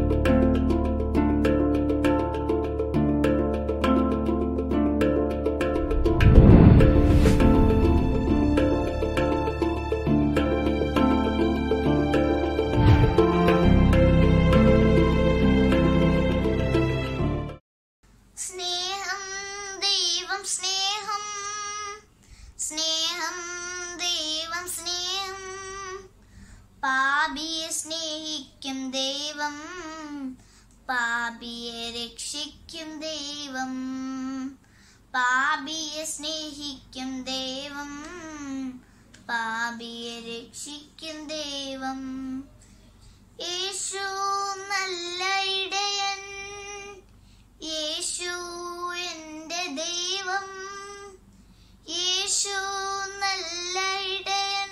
സ്നേഹം ദൈവം സ്നേഹം സ്നേഹം ദൈവം സ്നേഹം പാപിയെ സ്നേഹിക്കും ദൈവം പാപിയെ രക്ഷിക്കും ദൈവം പാപിയെ സ്നേഹിക്കും ദൈവം പാപിയെ രക്ഷിക്കും ദൈവം യേശു നല്ല ഇടയൻ യേശു എന്റെ ദൈവം യേശു നല്ല ഇടയൻ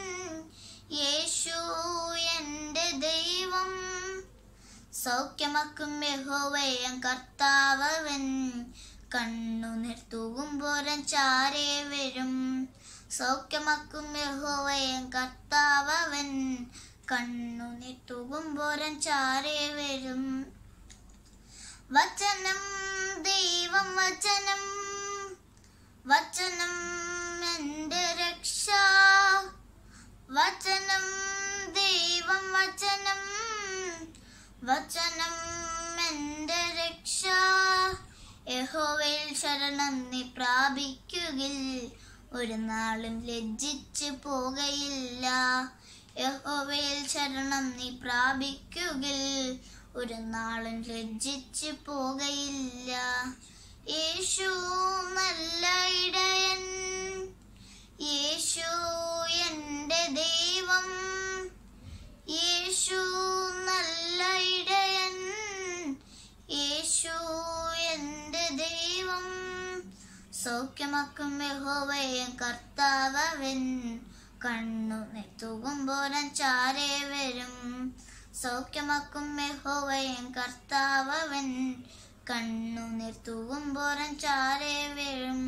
യേശു എന്റെ ദൈവം സൗഖ്യമാക്കും യഹോവയൻ കർത്താവൻ കണ്ണുനീർ തൂകുമ്പോരൻ ചാരേ വരും സൗഖ്യമാക്കും യഹോവയൻ കർത്താവൻ കണ്ണുനീർ തൂകുമ്പോരൻ ചാരേ വരും വചനം ദൈവം വചനം വചനം എന്റെ രക്ഷ വചനം ദൈവം വചനം വചനം എന്റെ രക്ഷ യഹോവയിൽ ശരണം നീ പ്രാപിക്കുകിൽ ഒരു നാളും ലജ്ജിച്ചു പോകയില്ല യഹോവയിൽ ശരണം നീ പ്രാപിക്കുകിൽ ഒരു നാളും ലജ്ജിച്ചു പോകയില്ല യേശു നല്ല ഇടയൻ യേശു എന്റെ ദൈവം യേശു നല്ല ഇടയൻ യേശു എന്റെ ദൈവം സൗഖ്യമാക്കും യഹോവയൻ കർത്താവൻ കണ്ണു നെത്തുകുമ്പോരൻ ചാരേ വരും സൗഖ്യമാക്കും യഹോവയൻ കർത്താവൻ കണ്ണു നിർത്തുകുമ്പോരൻ ചാരേ വരും